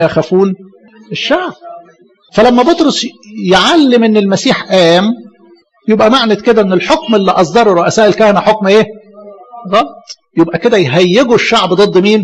يخافون الشعب فلما بطرس يعلم ان المسيح قام يبقى معنى كده ان الحكم اللي اصدره رؤساء الكهنه حكم ايه غلط يبقى كده يهيجوا الشعب ضد مين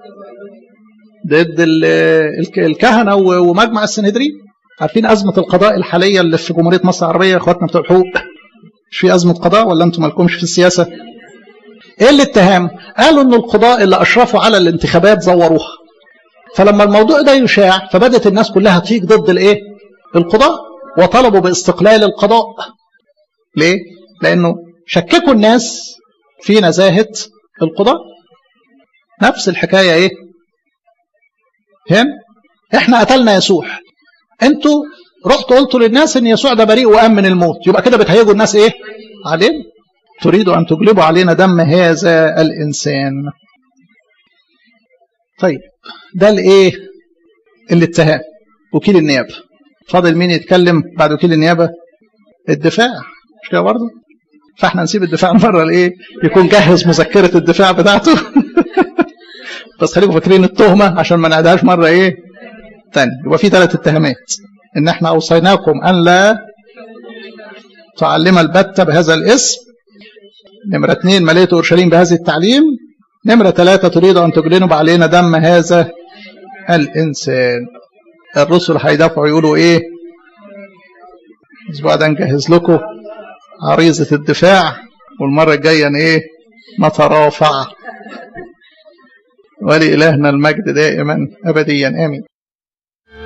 ضد الكهنه ومجمع السنهدرين عارفين ازمه القضاء الحاليه اللي في جمهوريه مصر العربيه يا اخواتنا بتوع الحقوق مش في ازمه قضاء ولا انتم مالكمش في السياسه ايه الاتهام قالوا ان القضاء اللي اشرفوا على الانتخابات زوروها فلما الموضوع ده يشاع فبدت الناس كلها تيجي ضد الايه القضاء وطلبوا باستقلال القضاء ليه لانه شككوا الناس في نزاهه القضاء نفس الحكايه ايه هنا احنا قتلنا يسوع انتوا رحتوا قلتوا للناس ان يسوع ده بريء وقام من الموت يبقى كده بتهيجوا الناس ايه علينا تريدوا ان تجلبوا علينا دم هذا الانسان طيب ده الايه الاتهام وكيل النيابه فاضل مين يتكلم بعد وكيل النيابه الدفاع مش كده برضه فاحنا نسيب الدفاع مره الايه يكون جهز مذكره الدفاع بتاعته بس خليكم فاكرين التهمه عشان ما نعدهاش مره ايه تاني يبقى في ثلاث اتهامات ان احنا اوصيناكم ان لا تعلم البتة بهذا الاسم نمرة اثنين مليت اورشليم بهذا التعليم نمرة ثلاثة تريد ان تجلنوا علينا دم هذا الانسان الرسل هيدافعوا يقولوا ايه الاسبوع ده نجهز لكم عريضة الدفاع والمرة الجاية ايه نترافع ولإلهنا المجد دائما أبديا آمين